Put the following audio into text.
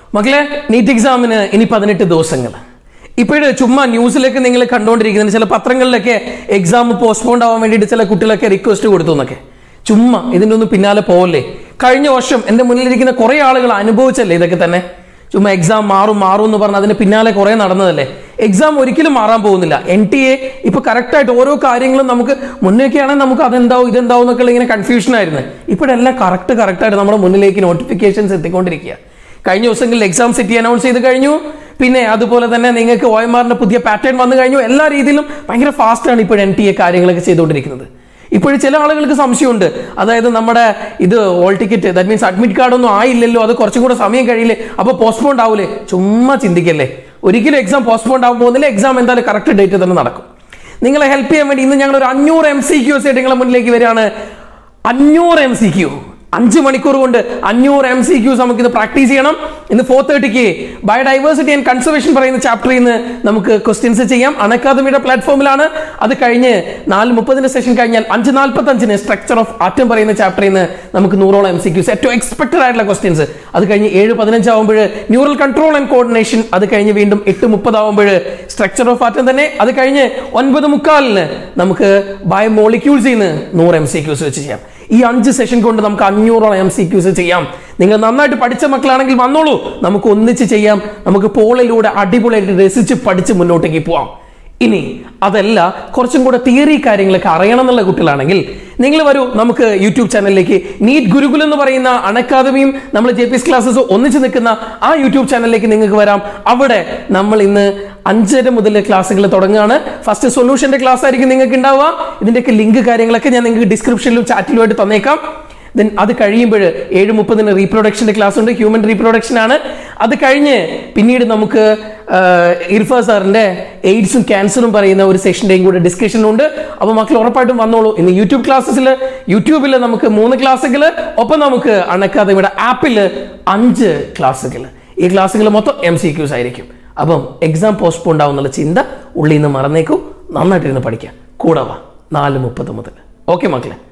മക്കളെ നീറ്റ് എക്സാമിന് ഇനി പതിനെട്ട് ദിവസങ്ങൾ ഇപ്പോഴ് ചുമ്മാ ന്യൂസിലൊക്കെ നിങ്ങൾ കണ്ടുകൊണ്ടിരിക്കുന്നത് ചില പത്രങ്ങളിലൊക്കെ എക്സാം പോസ്റ്റ്പോണ്ട് ആവാൻ വേണ്ടിയിട്ട് ചില കുട്ടികളൊക്കെ റിക്വസ്റ്റ് കൊടുത്തു എന്നൊക്കെ ചുമ്മാ ഇതിൻ്റെ ഒന്നും പിന്നാലെ പോവല്ലേ കഴിഞ്ഞ വർഷം എൻ്റെ മുന്നിലിരിക്കുന്ന കുറേ ആളുകൾ അനുഭവിച്ചല്ലേ ഇതൊക്കെ തന്നെ ചുമ്മാ എക്സാം മാറും മാറും എന്ന് പറഞ്ഞ് അതിന് പിന്നാലെ കുറേ നടന്നതല്ലേ എക്സാം ഒരിക്കലും മാറാൻ പോകുന്നില്ല എൻ ടി എ ഇപ്പൊ കറക്റ്റായിട്ട് ഓരോ കാര്യങ്ങളും നമുക്ക് മുന്നേക്കാണെങ്കിൽ നമുക്ക് അതെന്താവും ഇതെന്താവും എന്നൊക്കെ ഇങ്ങനെ കൺഫ്യൂഷൻ ആയിരുന്നു ഇപ്പോഴെല്ലാം കറക്റ്റ് കറക്റ്റായിട്ട് നമ്മുടെ മുന്നിലേക്ക് നോട്ടിഫിക്കേഷൻസ് എത്തിക്കൊണ്ടിരിക്കുക കഴിഞ്ഞ ദിവസങ്ങളിൽ എക്സാം സിറ്റി അനൗൺസ് ചെയ്ത് കഴിഞ്ഞു പിന്നെ അതുപോലെ തന്നെ നിങ്ങൾക്ക് ഒ എം ആറിന്റെ പുതിയ പാറ്റേൺ വന്നു കഴിഞ്ഞു എല്ലാ രീതിയിലും ഭയങ്കര ഫാസ്റ്റാണ് ഇപ്പോൾ എൻ ടി എ കാര്യങ്ങളൊക്കെ ചെയ്തുകൊണ്ടിരിക്കുന്നത് ഇപ്പോഴും ചില ആളുകൾക്ക് സംശയമുണ്ട് അതായത് നമ്മുടെ ഇത് all ticket that means admit card ഒന്നും ആയില്ലല്ലോ അത് കുറച്ചും കൂടെ സമയം കഴിയില്ലേ അപ്പോൾ പോസ്റ്റ്പോണ്ട് ആവൂലേ ചുമ്മാ ചിന്തിക്കല്ലേ ഒരിക്കലും എക്സാം പോസ്റ്റ്പോണ്ട് ആവാൻ പോകുന്നില്ല എക്സാം എന്തായാലും കറക്റ്റ് ഡേറ്റ് തന്നെ നടക്കും നിങ്ങളെ ഹെൽപ്പ് ചെയ്യാൻ വേണ്ടി ഇന്ന് ഞങ്ങൾ ഒരു അഞ്ഞൂറ് എം സി ക്യൂസ് ആയിട്ട് നിങ്ങളുടെ മുന്നിലേക്ക് വരികയാണ് അഞ്ഞൂറ് എം സി ക്യൂ അഞ്ച് മണിക്കൂർ കൊണ്ട് അഞ്ഞൂറ് എം സി ക്യൂസ് നമുക്ക് ഇത് പ്രാക്ടീസ് ചെയ്യണം ഇന്ന് ഫോർ തേർട്ടിക്ക് ബയോഡൈവേഴ്സിറ്റി ആൻഡ് കൺസർവേഷൻ പറയുന്ന ചാപ്റ്ററിൽ നിന്ന് നമുക്ക് ക്വസ്റ്റ്യൻസ് ചെയ്യാം അണക്കാദമിയുടെ പ്ലാറ്റ്ഫോമിലാണ് അത് കഴിഞ്ഞ് നാല് മുപ്പതിന്റെ സെഷൻ കഴിഞ്ഞാൽ അഞ്ച് നാൽപ്പത്തി അഞ്ചിന് സ്ട്രക്ചർ ഓഫ് ആറ്റം പറയുന്ന ചാപ്റ്ററിൽ നിന്ന് നമുക്ക് നൂറോളം എം സി ക്യൂസ് ഏറ്റവും എക്സ്പെക്ടഡ് ആയിട്ടുള്ള ക്വസ്റ്റ്യൻസ് അത് കഴിഞ്ഞ് ഏഴ് പതിനഞ്ചാവുമ്പോൾ ന്യൂറൽ കൺട്രോൾ ആൻഡ് കോർഡിനേഷൻ അത് കഴിഞ്ഞ് വീണ്ടും എട്ട് മുപ്പതാവുമ്പോൾ സ്ട്രക്ചർ ഓഫ് ആറ്റം തന്നെ അത് കഴിഞ്ഞ് ഒൻപത് മുക്കാലിന് നമുക്ക് ബയോമോളിക്യൂൾസിൽ നിന്ന് നൂറ് എം സി ക്യൂസ് വെച്ച് ചെയ്യാം ഈ അഞ്ച് സെഷൻ കൊണ്ട് നമുക്ക് അഞ്ഞൂറോളം എം സി ക്യൂസ് ചെയ്യാം നിങ്ങൾ നന്നായിട്ട് പഠിച്ച മക്കളാണെങ്കിൽ വന്നോളൂ നമുക്ക് ഒന്നിച്ച് ചെയ്യാം നമുക്ക് പോളിലൂടെ അടിപൊളിയായിട്ട് രസിച്ച് പഠിച്ച് മുന്നോട്ടേക്ക് പോവാം ഇനി അതല്ല കുറച്ചും കൂടെ തിയറി കാര്യങ്ങളൊക്കെ അറിയണം എന്നുള്ള കുട്ടികളാണെങ്കിൽ നിങ്ങൾ വരൂ നമുക്ക് യൂട്യൂബ് ചാനലിലേക്ക് നീറ്റ് ഗുരുകുൽ എന്ന് പറയുന്ന അണക്കാദമിയും നമ്മൾ ജെ പി എസ് ക്ലാസ്സസ് ഒന്നിച്ച് നിൽക്കുന്ന ആ യൂട്യൂബ് ചാനലിലേക്ക് നിങ്ങൾക്ക് വരാം അവിടെ നമ്മൾ ഇന്ന് അഞ്ചര മുതൽ ക്ലാസ്സുകൾ തുടങ്ങുകയാണ് ഫസ്റ്റ് സൊല്യൂഷന്റെ ക്ലാസ് ആയിരിക്കും നിങ്ങൾക്ക് ഉണ്ടാവുക ഇതിന്റെയൊക്കെ ലിങ്ക് കാര്യങ്ങളൊക്കെ ഞാൻ നിങ്ങൾക്ക് ഡിസ്ക്രിപ്ഷനിലും ചാറ്റിലുമായിട്ട് തന്നേക്കാം ദെൻ അത് കഴിയുമ്പോൾ ഏഴ് മുപ്പതിന് റീപ്രൊഡക്ഷൻ്റെ ക്ലാസ് ഉണ്ട് ഹ്യൂമൻ റീപ്രൊഡക്ഷൻ ആണ് അത് കഴിഞ്ഞ് പിന്നീട് നമുക്ക് ഇർഫ സാറിന്റെ എയ്ഡ്സും ക്യാൻസറും പറയുന്ന ഒരു സെഷൻ്റെയും കൂടെ ഡിസ്കഷൻ ഉണ്ട് അപ്പോൾ മക്കൾ ഉറപ്പായിട്ടും വന്നോളൂ ഇന്ന് യൂട്യൂബ് ക്ലാസ്സസിൽ യൂട്യൂബിൽ നമുക്ക് മൂന്ന് ക്ലാസ്സുകൾ ഒപ്പം നമുക്ക് അണക്കാദമിയുടെ ആപ്പിൽ അഞ്ച് ക്ലാസ്സുകൾ ഈ ക്ലാസ്സുകൾ മൊത്തം എം സി ക്യൂസ് ആയിരിക്കും അപ്പം എക്സാം പോസ്റ്റ്പോൺ ഉണ്ടാവും എന്നുള്ള ചിന്ത ഉള്ളിൽ നിന്ന് മറന്നേക്കൂ നന്നായിട്ടിരുന്ന് പഠിക്കാം കൂടെ വാ നാല് മുപ്പത് മുതൽ ഓക്കെ മക്കളെ